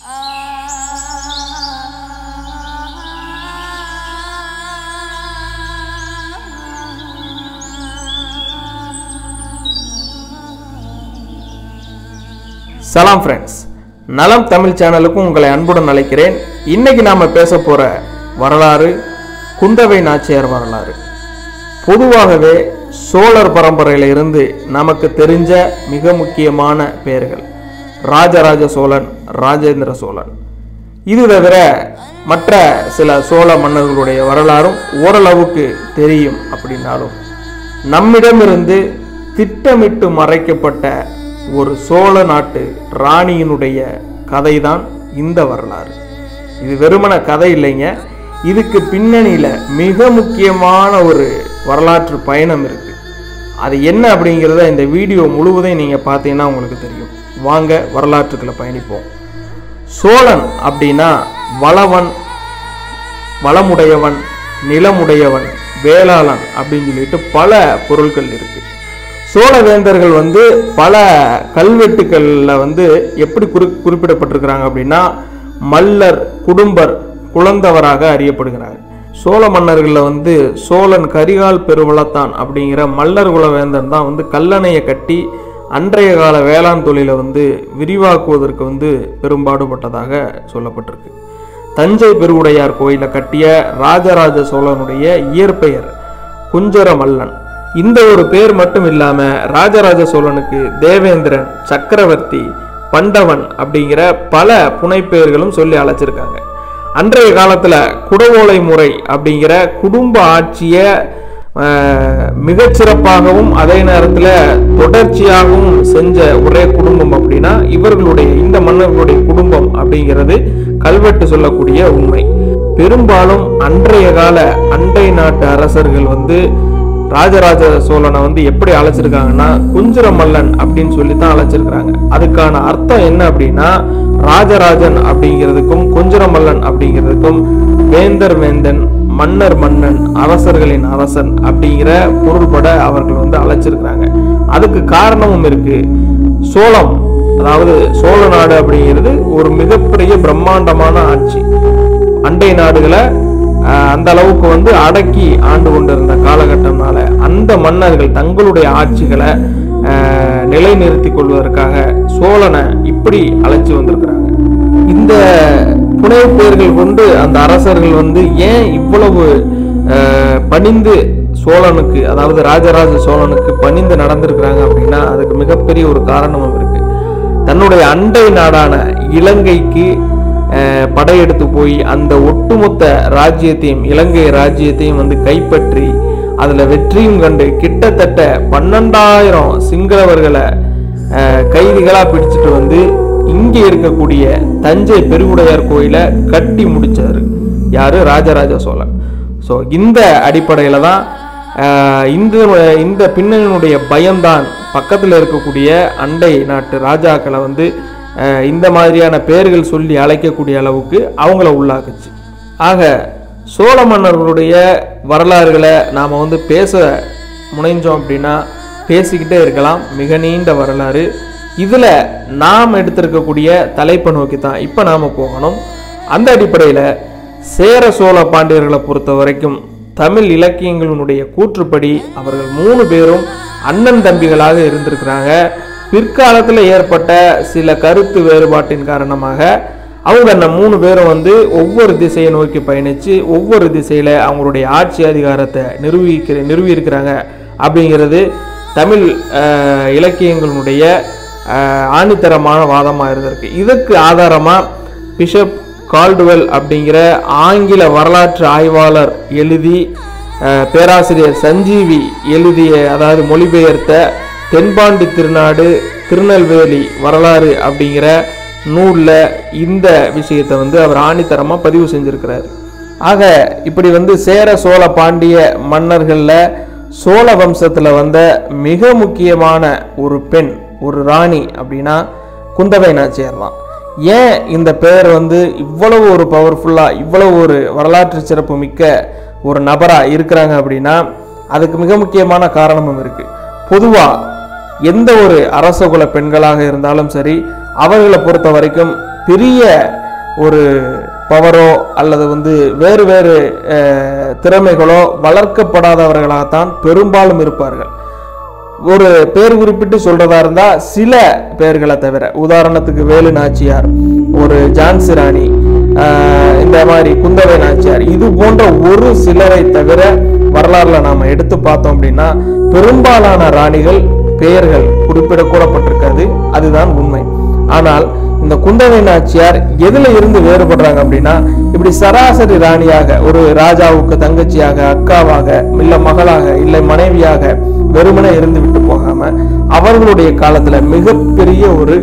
சலாம் ஃப்ரெண்ட்ஸ் நலம் தமிழ் சேனலுக்கும் உங்களை அன்புடன் அழைக்கிறேன் இன்னைக்கு நாம பேச போற வரலாறு குந்தவை நாச்சியார் வரலாறு பொதுவாகவே சோழர் பரம்பரையில இருந்து நமக்கு தெரிஞ்ச மிக முக்கியமான பெயர்கள் ராஜராஜ சோழன் ராஜேந்திர சோழன் இது தவிர மற்ற சில சோழ மன்னர்களுடைய வரலாறும் ஓரளவுக்கு தெரியும் அப்படின்னாலும் நம்மிடமிருந்து திட்டமிட்டு மறைக்கப்பட்ட ஒரு சோழ நாட்டு ராணியினுடைய கதைதான் இந்த வரலாறு இது வெறுமன கதை இல்லைங்க இதுக்கு பின்னணியில் மிக முக்கியமான ஒரு வரலாற்று பயணம் இருக்கு அது என்ன அப்படிங்கிறத இந்த வீடியோ முழுவதையும் நீங்கள் பார்த்தீங்கன்னா உங்களுக்கு தெரியும் வாங்க வரலாற்றுக்களை பயணிப்போம் சோழன் அப்படின்னா வளவன் வளமுடையவன் நிலமுடையவன் வேளாளன் அப்படின்னு சொல்லிட்டு பல பொருட்கள் இருக்கு சோழ வேந்தர்கள் வந்து பல கல்வெட்டுக்களில் வந்து எப்படி குறி குறிப்பிடப்பட்டிருக்கிறாங்க அப்படின்னா மல்லர் குடும்பர் குழந்தவராக அறியப்படுகிறார் சோழ மன்னர்களில் வந்து சோழன் கரிகால் பெருவளத்தான் அப்படிங்கிற மல்லர் குலவேந்தன் தான் வந்து கல்லணையை கட்டி அன்றைய கால வேளாண் தொழிலை வந்து விரிவாக்குவதற்கு வந்து பெரும்பாடுபட்டதாக சொல்லப்பட்டிருக்கு தஞ்சை பெருவுடையார் கோயிலை கட்டிய ராஜராஜ சோழனுடைய இயற்பெயர் குஞ்சர மல்லன் இந்த ஒரு பேர் மட்டும் இல்லாம ராஜராஜ சோழனுக்கு தேவேந்திரன் சக்கரவர்த்தி பண்டவன் அப்படிங்கிற பல புனைப்பெயர்களும் சொல்லி அழைச்சிருக்காங்க அன்றைய காலத்துல குடவோலை முறை அப்படிங்கிற குடும்ப ஆட்சியை அஹ், மிகச்சிறப்பாகவும் அதே நேரத்தில் தொடர்ச்சியாகவும் செஞ்ச ஒரே குடும்பம் அப்படின்னா இவர்களுடைய இந்த மன்னர்களுடைய குடும்பம் அப்படிங்கிறது கல்வெட்டு சொல்லக்கூடிய உண்மை பெரும்பாலும் அன்றைய கால அண்டை நாட்டு அரசர்கள் வந்து ராஜராஜ சோழனை வந்து எப்படி அழைச்சிருக்காங்கன்னா குஞ்சர மல்லன் அப்படின்னு சொல்லி தான் அழைச்சிருக்கிறாங்க அதுக்கான அர்த்தம் என்ன அப்படின்னா ராஜராஜன் அப்படிங்கிறதுக்கும் குஞ்சர மல்லன் அப்படிங்கிறதுக்கும் வேந்தர் வேந்தன் மன்னர் மன்னன் அரசர்களின் அரசன் அப்படிங்கிற பொருள்பட அவர்கள் வந்து அழைச்சிருக்கிறாங்க அதுக்கு காரணமும் இருக்கு சோளம் அதாவது சோழ நாடு அப்படிங்கிறது ஒரு மிகப்பெரிய பிரம்மாண்டமான ஆட்சி அண்டை நாடுகளை ஆஹ், அந்த அளவுக்கு வந்து அடக்கி ஆண்டு கொண்டிருந்த காலகட்டம்னால அந்த மன்னர்கள் தங்களுடைய ஆட்சிகளை ஆஹ், நிலைநிறுத்திக் கொள்வதற்காக சோழனை இப்படி அழைச்சி வந்திருக்கிறாங்க இந்த புனைவு பெயர்கள் கொண்டு அந்த அரசர்கள் வந்து ஏன் இவ்வளவு ஆஹ், பணிந்து சோழனுக்கு அதாவது ராஜராஜ சோழனுக்கு பணிந்து நடந்திருக்கிறாங்க அப்படின்னா அதுக்கு மிகப்பெரிய ஒரு காரணமும் இருக்கு தன்னுடைய அண்டை நாடான இலங்கைக்கு அஹ், படையெடுத்து போய் அந்த ஒட்டுமொத்த ராஜ்யத்தையும் இலங்கை ராஜ்யத்தையும் வந்து கைப்பற்றி அதில் வெற்றியும் கண்டு கிட்டத்தட்ட பன்னெண்டாயிரம் சிங்களவர்களை அஹ், கைதிகளா பிடிச்சிட்டு வந்து இங்கே இருக்கக்கூடிய தஞ்சை பெருவுடையார் கோயிலை கட்டி முடிச்சாரு யாரு ராஜராஜ சோழன் ஸோ இந்த அடிப்படையில தான் ஆஹ், இந்த இந்த பின்னணியினுடைய பயம்தான் பக்கத்தில் இருக்கக்கூடிய அண்டை நாட்டு ராஜாக்களை வந்து ஆஹ், இந்த மாதிரியான பெயர்கள் சொல்லி அழைக்கக்கூடிய அளவுக்கு அவங்கள உள்ளாக்குச்சு ஆக சோழ மன்னர்களுடைய வரலாறுகளை நாம் வந்து பேச முனைஞ்சோம் அப்படின்னா பேசிக்கிட்டே இருக்கலாம் மிக நீண்ட வரலாறு இதில் நாம் எடுத்திருக்கக்கூடிய தலைப்பை நோக்கி தான் இப்போ நாம் போகணும் அந்த அடிப்படையில் சேர சோழ பாண்டியர்களை பொறுத்த வரைக்கும் தமிழ் இலக்கியங்களினுடைய கூற்றுப்படி அவர்கள் மூணு பேரும் அண்ணன் தம்பிகளாக இருந்திருக்கிறாங்க பிற்காலத்தில் ஏற்பட்ட சில கருத்து வேறுபாட்டின் காரணமாக அவங்க அந்த மூணு பேரும் வந்து ஒவ்வொரு திசையை நோக்கி பயணித்து ஒவ்வொரு திசையில் அவங்களுடைய ஆட்சி அதிகாரத்தை நிரூபிக்கிற நிறுவியிருக்கிறாங்க அப்படிங்கிறது தமிழ் அஹ், இலக்கியங்களினுடைய அஹ், ஆணித்தரமான வாதமாக இருந்திருக்கு இதுக்கு ஆதாரமாக பிஷப் கால்டுவெல் அப்படிங்கிற ஆங்கில வரலாற்று ஆய்வாளர் எழுதி அஹ், பேராசிரியர் சஞ்சீவி எழுதிய அதாவது மொழிபெயர்த்த தென்பாண்டி திருநாடு திருநெல்வேலி வரலாறு அப்படிங்கிற நூலில் இந்த விஷயத்தை வந்து அவர் ஆணித்தரமாக பதிவு செஞ்சிருக்கிறார் ஆக இப்படி வந்து சேர சோழ பாண்டிய மன்னர்களில் சோழ வம்சத்தில் வந்த மிக முக்கியமான ஒரு பெண் ஒரு ராணி அப்படின்னா குந்தவை நாச்சியார் தான் ஏன் இந்த பெயர் வந்து இவ்வளவு ஒரு பவர்ஃபுல்லாக இவ்வளவு ஒரு வரலாற்று சிறப்பு மிக்க ஒரு நபராக இருக்கிறாங்க அப்படின்னா அதுக்கு மிக முக்கியமான காரணமும் இருக்குது பொதுவாக எந்த ஒரு அரசகுல பெண்களாக இருந்தாலும் சரி அவர்களை பொறுத்த வரைக்கும் பெரிய ஒரு பவரோ அல்லது வந்து வேறு வேறு அஹ், திறமைகளோ வளர்க்கப்படாதவர்களாகத்தான் பெரும்பாலும் இருப்பார்கள் ஒரு பேர் குறிப்பிட்டு சொல்றதா இருந்தா சில பெயர்களை தவிர உதாரணத்துக்கு வேலு நாச்சியார் ஒரு ஜான்சி ராணி ஆஹ் இந்த மாதிரி குந்தவை நாச்சியார் இது போன்ற ஒரு சிலரை தவிர வரலாறுல நாம எடுத்து பார்த்தோம் அப்படின்னா பெரும்பாலான ராணிகள் பெயர்கள் குறிப்பிடக்கூடப்பட்டிருக்காது அதுதான் உண்மை ஆனால் இந்த குந்தவை நாச்சியார் எதுல இருந்து வேறுபடுறாங்க அப்படின்னா இப்படி சராசரி ராணியாக ஒரு ராஜாவுக்கு தங்கச்சியாக அக்காவாக இல்ல மகளாக இல்லை மனைவியாக வெறுமனே இருந்து விட்டு போகாம அவர்களுடைய காலத்துல மிகப்பெரிய ஒரு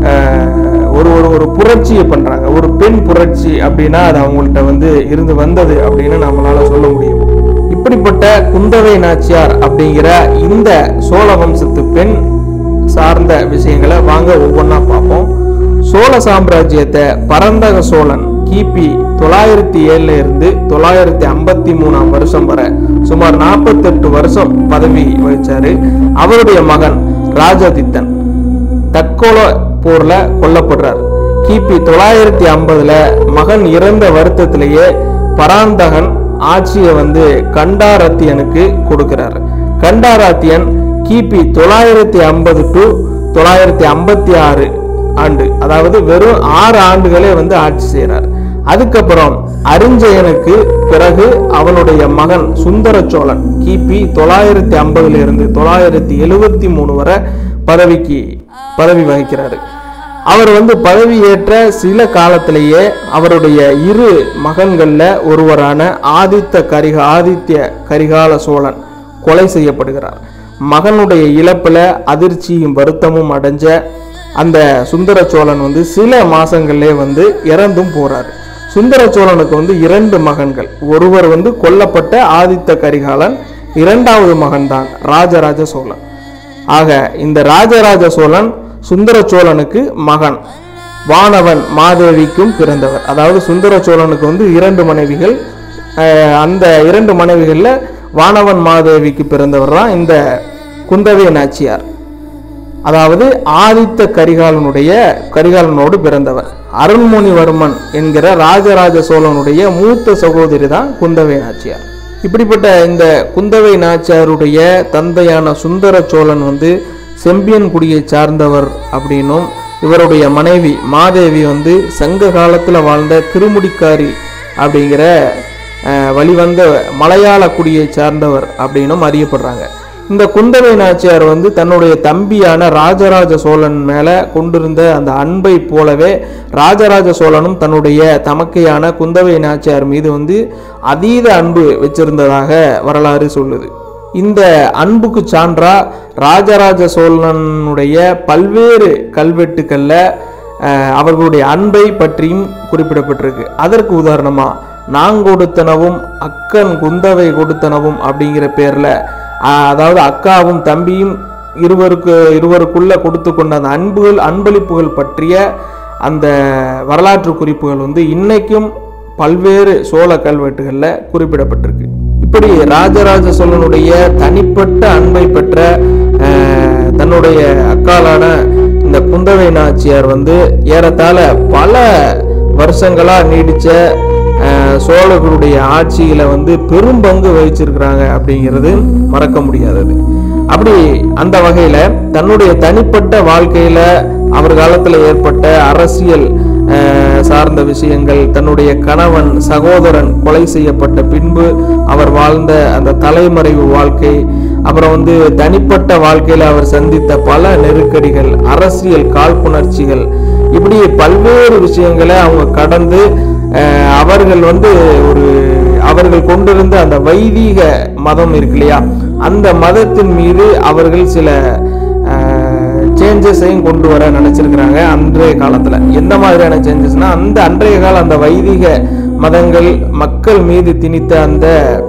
ஆஹ், ஒரு ஒரு ஒரு புரட்சியை பண்றாங்க ஒரு பெண் புரட்சி அப்படின்னா அது அவங்கள்ட்ட வந்து இருந்து வந்தது அப்படின்னு நம்மளால சொல்ல முடியும் இப்படிப்பட்ட குந்தவை நாச்சியார் அப்படிங்கிற இந்த சோழ வம்சத்து பெண் சார்ந்த விஷயங்களை வாங்க ஒவ்வொன்றா பார்ப்போம் சோழ சாம்ராஜ்யத்தை பரந்தக சோழன் கிபி தொள்ளாயிரத்தி ஏழுல இருந்து தொள்ளாயிரத்தி ஐம்பத்தி மூணாம் வருஷம் வரை சுமார் நாற்பத்தெட்டு வருஷம் பதவி வகிச்சாரு அவருடைய மகன் ராஜாதித்தன் தக்கோல போர்ல கொல்லப்படுறார் கிபி தொள்ளாயிரத்தி ஐம்பதுல மகன் இறந்த வருத்தத்திலேயே பராந்தகன் ஆட்சியை வந்து கண்டாரத்தியனுக்கு கொடுக்கிறார் கண்டாராத்தியன் கிபி தொள்ளாயிரத்தி ஐம்பது டு தொள்ளாயிரத்தி ஐம்பத்தி ஆறு ஆண்டு அதாவது வெறும் ஆறு ஆண்டுகளே வந்து ஆட்சி செய்கிறார் அதுக்கப்புறம் அரிஞ்சயனுக்கு பிறகு அவனுடைய மகன் சுந்தர சோழன் கிபி தொள்ளாயிரத்தி ஐம்பதுல இருந்து தொள்ளாயிரத்தி எழுவத்தி மூணு வரை பதவிக்கு பதவி வகிக்கிறாரு அவர் வந்து பதவி ஏற்ற சில காலத்திலேயே அவருடைய இரு மகன்கள்ல ஒருவரான ஆதித்த கரிக ஆதித்ய கரிகால சோழன் கொலை செய்யப்படுகிறார் மகனுடைய இழப்புல அதிர்ச்சியும் வருத்தமும் அடைஞ்ச அந்த சுந்தர சோழன் வந்து சில மாசங்கள்லே வந்து இறந்தும் போறாரு சுந்தர சோழனுக்கு வந்து இரண்டு மகன்கள் ஒருவர் வந்து கொல்லப்பட்ட ஆதித்த கரிகாலன் இரண்டாவது மகன்தான் ராஜராஜ சோழன் ஆக இந்த ராஜராஜ சோழன் சுந்தர சோழனுக்கு மகன் வானவன் மாதேவிக்கும் பிறந்தவர் அதாவது சுந்தர சோழனுக்கு வந்து இரண்டு மனைவிகள் அஹ், அந்த இரண்டு மனைவிகளில் வானவன் மாதேவிக்கு பிறந்தவர் தான் இந்த குந்தவை நாச்சியார் அதாவது ஆதித்த கரிகாலனுடைய கரிகாலனோடு பிறந்தவர் அருண்மொழிவர்மன் என்கிற ராஜராஜ சோழனுடைய மூத்த சகோதரி தான் குந்தவை நாச்சியார் இப்படிப்பட்ட இந்த குந்தவை நாச்சியாருடைய தந்தையான சுந்தர சோழன் வந்து செம்பியன் குடியை சார்ந்தவர் அப்படின்னும் இவருடைய மனைவி மாதேவி வந்து சங்க காலத்தில் வாழ்ந்த திருமுடிக்காரி அப்படிங்கிற அஹ், வழிவந்த மலையாள குடியை சார்ந்தவர் அப்படின்னும் அறியப்படுறாங்க இந்த குந்தவை நாச்சியார் வந்து தன்னுடைய தம்பியான ராஜராஜ சோழன் மேல கொண்டிருந்த அந்த அன்பை போலவே ராஜராஜ சோழனும் தன்னுடைய தமக்கையான குந்தவை நாச்சியார் மீது வந்து அதீத அன்பு வச்சிருந்ததாக வரலாறு சொல்லுது இந்த அன்புக்கு சான்றா ராஜராஜ சோழனுடைய பல்வேறு கல்வெட்டுக்கள்ல அஹ், அவர்களுடைய அன்பை பற்றியும் குறிப்பிடப்பட்டிருக்கு அதற்கு உதாரணமா நாங்கொடுத்தனவும் அக்கன் குந்தவை கொடுத்தனவும் அப்படிங்கிற பேர்ல அஹ், அதாவது அக்காவும் தம்பியும் இருவருக்கு இருவருக்குள்ள கொடுத்து கொண்ட அந்த அன்புகள் அன்பளிப்புகள் பற்றிய அந்த வரலாற்று குறிப்புகள் வந்து இன்னைக்கும் பல்வேறு சோழ கல்வெட்டுகளில் குறிப்பிடப்பட்டிருக்கு இப்படி ராஜராஜ சோழனுடைய தனிப்பட்ட அன்பை பெற்ற அஹ், தன்னுடைய அக்காலான இந்த குந்தவை நாச்சியார் வந்து ஏறத்தாழ பல வருஷங்களா நீடிச்ச அஹ், சோழர்களுடைய ஆட்சியில வந்து பெரும் பங்கு வகிச்சிருக்கிறாங்க அப்படிங்கிறது மறக்க முடியாதது அப்படி அந்த வகையில தன்னுடைய தனிப்பட்ட வாழ்க்கையில அவர் காலத்துல ஏற்பட்ட அரசியல் அஹ், சார்ந்த விஷயங்கள் தன்னுடைய கணவன் சகோதரன் கொலை செய்யப்பட்ட பின்பு அவர் வாழ்ந்த அந்த தலைமறைவு வாழ்க்கை அப்புறம் வந்து தனிப்பட்ட வாழ்க்கையில அவர் சந்தித்த பல நெருக்கடிகள் அரசியல் காழ்ப்புணர்ச்சிகள் இப்படி பல்வேறு விஷயங்களை அவங்க கடந்து அஹ், அவர்கள் வந்து ஒரு அவர்கள் கொண்டிருந்த அந்த வைதீக மதம் இருக்கு இல்லையா அந்த மதத்தின் மீது அவர்கள் சில சேஞ்சஸையும் கொண்டு வர நினைச்சிருக்கிறாங்க அன்றைய காலத்துல எந்த மாதிரியான சேஞ்சஸ்னா அந்த அன்றைய கால அந்த வைதிக மதங்கள் மக்கள் மீது திணித்த அந்த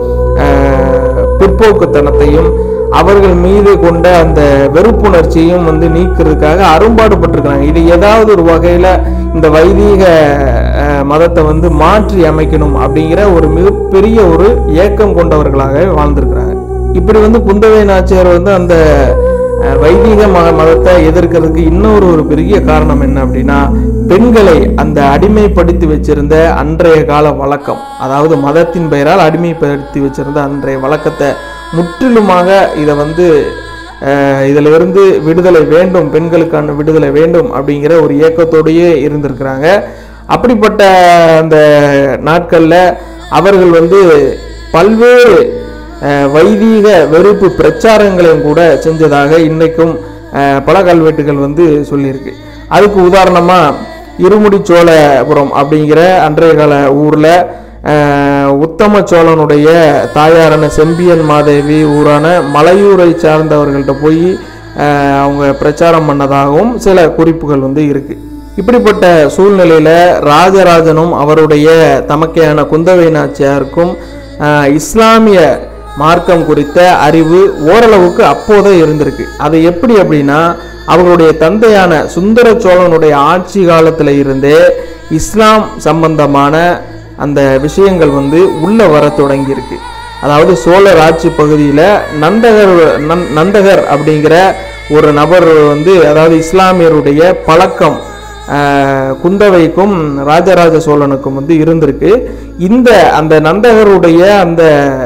அஹ், பிற்போக்குத்தனத்தையும் அவர்கள் மீது கொண்ட அந்த வெறுப்புணர்ச்சியையும் வந்து நீக்கிறதுக்காக அரும்பாடுபட்டிருக்கிறாங்க இது ஏதாவது ஒரு வகையில இந்த வைதீக அஹ், மதத்தை வந்து மாற்றி அமைக்கணும் அப்படிங்கிற ஒரு மிகப்பெரிய ஒரு ஏக்கம் கொண்டவர்களாக வாழ்ந்திருக்கிறாங்க இப்படி வந்து குந்தவை நாச்சியார் வந்து அந்த அஹ், வைதீக மத மதத்தை எதிர்க்கிறதுக்கு இன்னொரு ஒரு பெரிய காரணம் என்ன அப்படின்னா பெண்களை அந்த அடிமைப்படுத்தி வச்சிருந்த அன்றைய கால வழக்கம் அதாவது மதத்தின் பெயரால் அடிமைப்படுத்தி வச்சிருந்த அன்றைய வழக்கத்தை முற்றிலுமாக இதை வந்து அஹ், இதுல இருந்து விடுதலை வேண்டும் பெண்களுக்கான விடுதலை வேண்டும் அப்படிங்கிற ஒரு இயக்கத்தோடையே இருந்திருக்கிறாங்க அப்படிப்பட்ட அந்த நாட்கள்ல அவர்கள் வந்து பல்வேறு அஹ், வைதீக வெறுப்பு பிரச்சாரங்களையும் கூட செஞ்சதாக இன்னைக்கும் அஹ், பல கல்வெட்டுகள் வந்து சொல்லியிருக்கு அதுக்கு உதாரணமா இருமுடி சோழபுரம் அப்படிங்கிற அன்றைய கால ஊர்ல அஹ், உத்தம சோழனுடைய தாயாரான செம்பியன் மாதேவி ஊரான மலையூரை சார்ந்தவர்கள்ட்ட போய் அஹ், அவங்க பிரச்சாரம் பண்ணதாகவும் சில குறிப்புகள் வந்து இருக்கு இப்படிப்பட்ட சூழ்நிலையில ராஜராஜனும் அவருடைய தமக்கையான குந்தவை நாச்சியாருக்கும் அஹ், இஸ்லாமிய மார்க்கம் குறித்த அறிவு ஓரளவுக்கு அப்போதே இருந்திருக்கு அது எப்படி அப்படின்னா அவர்களுடைய தந்தையான சுந்தர சோழனுடைய ஆட்சி காலத்துல இருந்தே இஸ்லாம் சம்பந்தமான அந்த விஷயங்கள் வந்து உள்ள வர தொடங்கியிருக்கு அதாவது சோழர் ஆட்சி பகுதியில் நந்தகர் நந் நந்தகர் அப்படிங்கிற ஒரு நபர் வந்து அதாவது இஸ்லாமியருடைய பழக்கம் ஆஹ், குந்தவைக்கும் ராஜராஜ சோழனுக்கும் வந்து இருந்திருக்கு இந்த அந்த நந்தகருடைய அந்த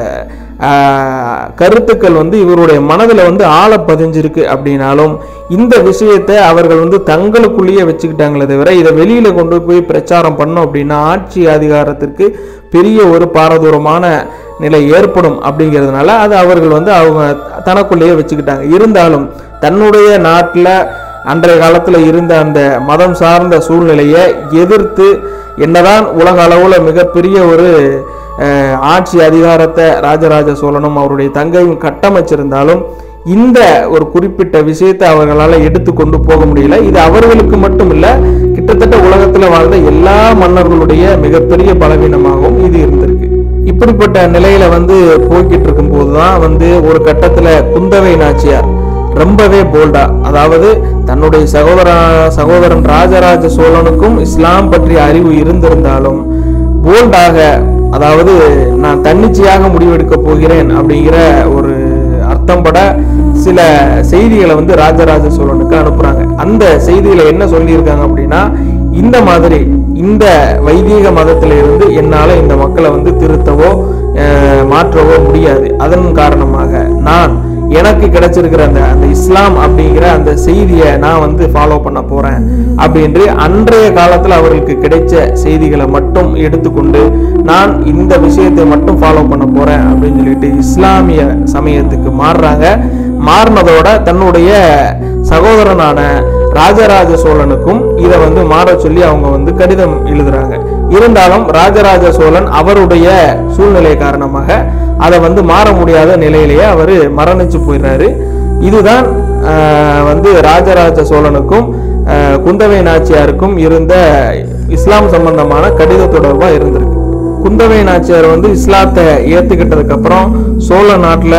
ஆஹ், கருத்துக்கள் வந்து இவருடைய மனதில் வந்து ஆழ பதிஞ்சிருக்கு அப்படின்னாலும் இந்த விஷயத்தை அவர்கள் வந்து தங்களுக்குள்ளேயே வச்சுக்கிட்டாங்களே தவிர இதை வெளியில கொண்டு போய் பிரச்சாரம் பண்ணோம் அப்படின்னா ஆட்சி அதிகாரத்திற்கு பெரிய ஒரு பாரதூரமான நிலை ஏற்படும் அப்படிங்கிறதுனால அது அவர்கள் வந்து அவங்க தனக்குள்ளேயே வச்சுக்கிட்டாங்க இருந்தாலும் தன்னுடைய நாட்டில் அன்றைய காலத்தில் இருந்த அந்த மதம் சார்ந்த சூழ்நிலையை எதிர்த்து என்னதான் உலக அளவில் மிகப்பெரிய ஒரு அஹ், ஆட்சி அதிகாரத்தை ராஜராஜ சோழனும் அவருடைய தங்கையும் கட்டமைச்சிருந்தாலும் இந்த ஒரு குறிப்பிட்ட விஷயத்தை அவர்களால் எடுத்து கொண்டு போக முடியல இது அவர்களுக்கு மட்டும் இல்ல கிட்டத்தட்ட உலகத்தில் வாழ்ந்த எல்லா மன்னர்களுடைய மிகப்பெரிய பலவீனமாகவும் இது இருந்திருக்கு இப்படிப்பட்ட நிலையில வந்து போய்கிட்டு இருக்கும்போது தான் வந்து ஒரு கட்டத்துல குந்தவை நாச்சியார் ரொம்பவே போல்டா அதாவது தன்னுடைய சகோதர சகோதரன் ராஜராஜ சோழனுக்கும் இஸ்லாம் பற்றிய அறிவு இருந்திருந்தாலும் போல்டாக அதாவது நான் தன்னிச்சையாக முடிவெடுக்க போகிறேன் அப்படிங்கிற ஒரு அர்த்தம் பட சில செய்திகளை வந்து ராஜராஜ சோழனுக்கு அனுப்புறாங்க அந்த செய்தியில என்ன சொல்லியிருக்காங்க அப்படின்னா இந்த மாதிரி இந்த வைதீக மதத்தில இருந்து என்னால இந்த மக்களை வந்து திருத்தவோ அஹ், மாற்றவோ முடியாது அதன் காரணமாக நான் எனக்கு கிடைச்சிருக்கிற அந்த அந்த இஸ்லாம் அப்படிங்கிற அந்த செய்தியை நான் வந்து ஃபாலோ பண்ண போறேன் அப்படின்று அன்றைய காலத்துல அவர்களுக்கு கிடைச்ச செய்திகளை மட்டும் எடுத்துக்கொண்டு நான் இந்த விஷயத்தை மட்டும் ஃபாலோ பண்ண போறேன் அப்படின்னு சொல்லிட்டு இஸ்லாமிய சமயத்துக்கு மாறுறாங்க மாறினதோட தன்னுடைய சகோதரனான ராஜராஜ சோழனுக்கும் இதை வந்து மாற சொல்லி அவங்க வந்து கடிதம் எழுதுறாங்க இருந்தாலும் ராஜராஜ சோழன் அவருடைய சூழ்நிலை காரணமாக அதை வந்து மாற முடியாத நிலையிலேயே அவர் மரணிச்சு போயிடுறாரு இதுதான் ஆஹ், வந்து ராஜராஜ சோழனுக்கும் ஆஹ், குந்தவை நாச்சியாருக்கும் இருந்த இஸ்லாம் சம்பந்தமான கடித தொடர்பா இருந்திருக்கு குந்தவை நாச்சியார் வந்து இஸ்லாத்தை ஏத்துக்கிட்டதுக்கு அப்புறம் சோழ நாட்டில்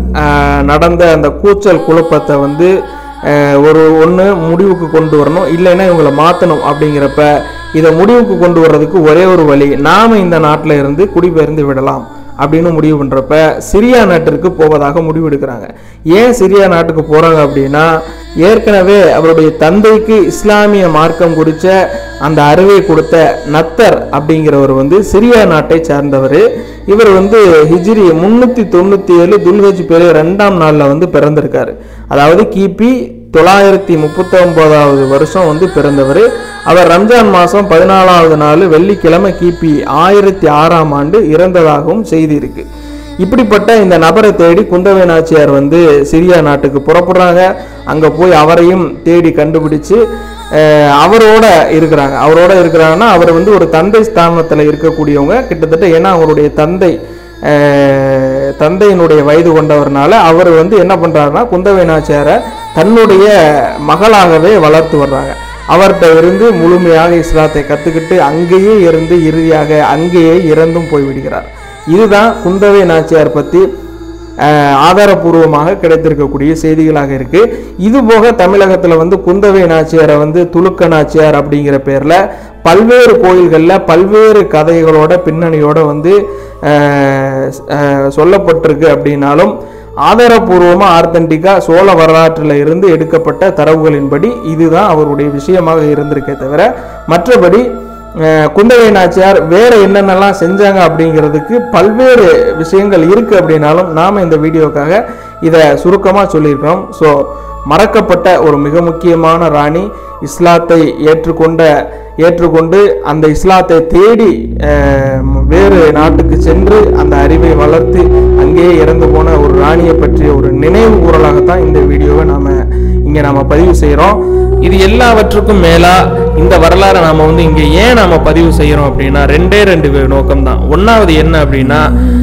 நடந்த அந்த கூச்சல் குழப்பத்தை வந்து ஆஹ், ஒரு ஒன்று முடிவுக்கு கொண்டு வரணும் இல்லைன்னா இவங்களை மாற்றணும் அப்படிங்கிறப்ப இதை முடிவுக்கு கொண்டு வர்றதுக்கு ஒரே ஒரு வழி நாம இந்த நாட்டில் இருந்து குடிபெயர்ந்து விடலாம் அப்படின்னு முடிவு பண்றப்ப சிரியா நாட்டிற்கு போவதாக முடிவெடுக்கிறாங்க ஏன் சிரியா நாட்டுக்கு போறாங்க அப்படின்னா ஏற்கனவே அவருடைய தந்தைக்கு இஸ்லாமிய மார்க்கம் குறித்த அந்த அறிவை கொடுத்த நத்தர் அப்படிங்கிறவர் வந்து சிரியா நாட்டை சார்ந்தவர் இவர் வந்து ஹிஜ்ரி முன்னூத்தி தொண்ணூத்தி ஏழு துல்ஹஜ் பேரு ரெண்டாம் நாள்ல வந்து பிறந்திருக்காரு அதாவது கிபி தொள்ளாயிரத்தி முப்பத்தி ஒன்பதாவது வருஷம் வந்து பிறந்தவர் அவர் ரம்ஜான் மாதம் பதினாலாவது நாள் வெள்ளிக்கிழமை கிபி ஆயிரத்தி ஆறாம் ஆண்டு இறந்ததாகவும் செய்தி இருக்கு இப்படிப்பட்ட இந்த நபரை தேடி குந்தவை நாச்சியார் வந்து சிரியா நாட்டுக்கு புறப்படுறாங்க அங்கே போய் அவரையும் தேடி கண்டுபிடிச்சு அஹ், அவரோட இருக்கிறாங்க அவரோட இருக்கிறாங்கன்னா அவர் வந்து ஒரு தந்தை ஸ்தானத்தில் இருக்கக்கூடியவங்க கிட்டத்தட்ட ஏன்னா அவருடைய தந்தை அஹ், தந்தையினுடைய வயது கொண்டவர்னால அவர் வந்து என்ன பண்றாருன்னா குந்தவை நாச்சியாரை தன்னுடைய மகளாகவே வளர்த்து வர்றாங்க அவர்கிட்ட இருந்து முழுமையாக இஸ்லாத்தை கற்றுக்கிட்டு அங்கேயே இருந்து இறுதியாக அங்கேயே இறந்தும் போய்விடுகிறார் இதுதான் குந்தவை நாச்சியார் பற்றி அஹ், ஆதாரபூர்வமாக கிடைத்திருக்கக்கூடிய செய்திகளாக இருக்கு இது போக தமிழகத்தில் வந்து குந்தவை நாச்சியாரை வந்து துலுக்க நாச்சியார் அப்படிங்கிற பேரில் பல்வேறு கோயில்களில் பல்வேறு கதைகளோட பின்னணியோட வந்து அஹ், அஹ், சொல்லப்பட்டிருக்கு அப்படின்னாலும் ஆதாரபூர்வமாக ஆர்த்தன்டிக்காக சோழ வரலாற்றில் இருந்து எடுக்கப்பட்ட தரவுகளின்படி இதுதான் அவருடைய விஷயமாக இருந்திருக்கே தவிர மற்றபடி அஹ், குந்தவை நாச்சியார் வேற என்னென்னலாம் செஞ்சாங்க அப்படிங்கிறதுக்கு பல்வேறு விஷயங்கள் இருக்கு அப்படின்னாலும் நாம் இந்த வீடியோக்காக இதை சுருக்கமாக சொல்லியிருக்கிறோம் ஸோ மறக்கப்பட்ட ஒரு மிக முக்கியமான ராணி இஸ்லாத்தை ஏற்றுக்கொண்ட ஏற்றுக்கொண்டு அந்த இஸ்லாத்தை தேடி அஹ், வேறு நாட்டுக்கு சென்று அந்த அறிவை வளர்த்து அங்கேயே இறந்து போன ஒரு ராணியை பற்றிய ஒரு நினைவு கூறலாகத்தான் இந்த வீடியோவை நாம இங்கே நாம பதிவு செய்கிறோம் இது எல்லாவற்றுக்கும் மேலா இந்த வரலாறை நாம வந்து இங்கே ஏன் நாம பதிவு செய்கிறோம் அப்படின்னா ரெண்டே ரெண்டு நோக்கம் தான் ஒன்றாவது என்ன அப்படின்னா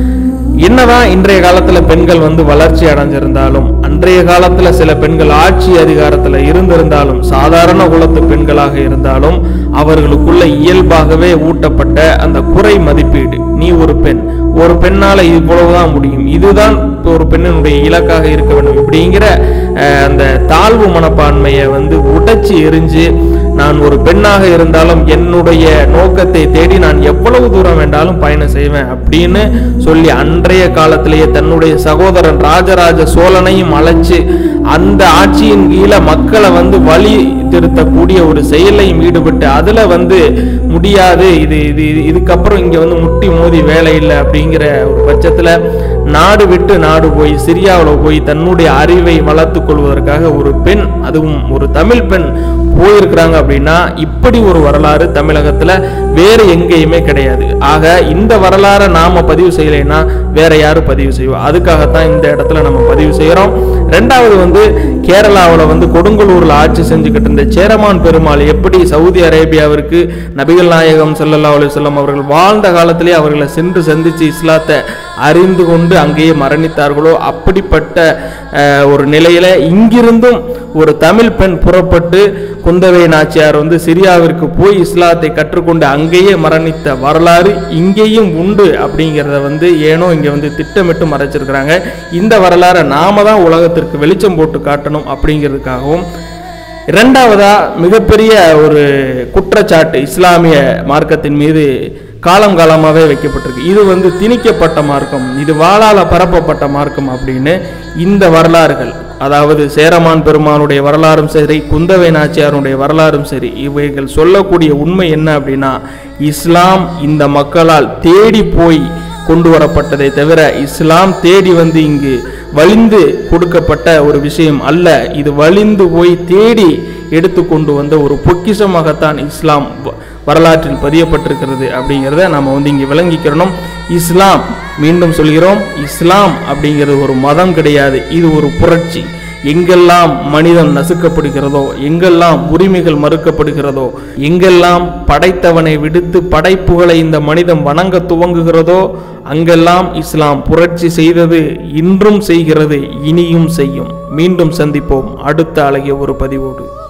என்னதான் இன்றைய காலத்துல பெண்கள் வந்து வளர்ச்சி அடைஞ்சிருந்தாலும் அன்றைய காலத்துல சில பெண்கள் ஆட்சி அதிகாரத்துல இருந்திருந்தாலும் சாதாரண குலத்து பெண்களாக இருந்தாலும் அவர்களுக்குள்ள இயல்பாகவே ஊட்டப்பட்ட அந்த குறை மதிப்பீடு நீ ஒரு பெண் ஒரு பெண்ணால இவ்வளவுதான் முடியும் இதுதான் ஒரு பெண்ணினுடைய இலக்காக இருக்க வேண்டும் இப்படிங்கிற அஹ், அந்த தாழ்வு மனப்பான்மையை வந்து உடைச்சி எரிஞ்சு நான் ஒரு பெண்ணாக இருந்தாலும் என்னுடைய நோக்கத்தை தேடி நான் எவ்வளவு தூரம் வேண்டாலும் பயணம் செய்வேன் அப்படின்னு சொல்லி அன்றைய காலத்திலேயே தன்னுடைய சகோதரன் ராஜராஜ சோழனையும் அழைச்சு அந்த ஆட்சியின் கீழே மக்களை வந்து வழி திருத்தக்கூடிய ஒரு செயலையும் ஈடுபட்டு அதுல வந்து முடியாது இது இது இது- இதுக்கப்புறம் இங்க வந்து முட்டி மோதி வேலை இல்லை அப்படிங்கிற ஒரு பட்சத்துல நாடு விட்டு நாடு போய் சிரியாவில் போய் தன்னுடைய அறிவை வளர்த்துக் கொள்வதற்காக ஒரு பெண் அதுவும் ஒரு தமிழ் பெண் போயிருக்கிறாங்க அப்படின்னா இப்படி ஒரு வரலாறு தமிழகத்துல வேறு எங்கேயுமே கிடையாது ஆக இந்த வரலாறை நாம பதிவு செய்யலைன்னா வேற யாரு பதிவு செய்வோம் அதுக்காகத்தான் இந்த இடத்துல நம்ம பதிவு செய்யறோம் ரெண்டாவது வந்து கேரளாவில் வந்து கொடுங்கலூர்ல ஆட்சி செஞ்சுக்கிட்டு இருந்த சேரமான் பெருமாள் எப்படி சவுதி அரேபியாவிற்கு நபிகள் நாயகம் ஸல்லல்லாஹு அலைஹி வஸல்லம் அவர்கள் வாழ்ந்த காலத்திலே அவர்களை சென்று சந்திச்சு இஸ்லாத்தை அறிந்து கொண்டு அங்கேயே மரணித்தார்களோ அப்படிப்பட்ட அஹ், ஒரு நிலையில இங்கிருந்தும் ஒரு தமிழ் பெண் புறப்பட்டு குந்தவை நாச்சியார் வந்து சிரியாவிற்கு போய் இஸ்லாத்தை கற்றுக்கொண்டு அங்கேயே மரணித்த வரலாறு இங்கேயும் உண்டு அப்படிங்கிறத வந்து ஏனோ இங்க வந்து திட்டமிட்டு மறைச்சிருக்கிறாங்க இந்த வரலாறை நாம தான் உலகத்திற்கு வெளிச்சம் போட்டு காட்டணும் அப்படிங்கிறதுக்காகவும் இரண்டாவதா மிகப்பெரிய ஒரு குற்றச்சாட்டு இஸ்லாமிய மார்க்கத்தின் மீது காலம் காலமாகவே வைக்கப்பட்டிருக்கு இது வந்து திணிக்கப்பட்ட மார்க்கம் இது வாளால பரப்பப்பட்ட மார்க்கம் அப்படின்னு இந்த வரலாறுகள் அதாவது சேரமான் பெருமானுடைய வரலாறும் சரி குந்தவை நாச்சியாருடைய வரலாறும் சரி இவைகள் சொல்லக்கூடிய உண்மை என்ன அப்படின்னா இஸ்லாம் இந்த மக்களால் தேடி போய் கொண்டு வரப்பட்டதை தவிர இஸ்லாம் தேடி வந்து இங்கு வலிந்து கொடுக்கப்பட்ட ஒரு விஷயம் அல்ல இது வலிந்து போய் தேடி எடுத்துக்கொண்டு வந்த ஒரு பொக்கிஷமாகத்தான் இஸ்லாம் வ- வரலாற்றில் பதியப்பட்டிருக்கிறது அப்படிங்கிறத நம்ம வந்து இங்கே விளங்கிக்கிறணும் இஸ்லாம் மீண்டும் சொல்கிறோம் இஸ்லாம் அப்படிங்கிறது ஒரு மதம் கிடையாது இது ஒரு புரட்சி எங்கெல்லாம் மனிதன் நசுக்கப்படுகிறதோ எங்கெல்லாம் உரிமைகள் மறுக்கப்படுகிறதோ எங்கெல்லாம் படைத்தவனை விடுத்து படைப்புகளை இந்த மனிதன் வணங்க துவங்குகிறதோ அங்கெல்லாம் இஸ்லாம் புரட்சி செய்தது இன்றும் செய்கிறது இனியும் செய்யும் மீண்டும் சந்திப்போம் அடுத்த அழகிய ஒரு பதிவோடு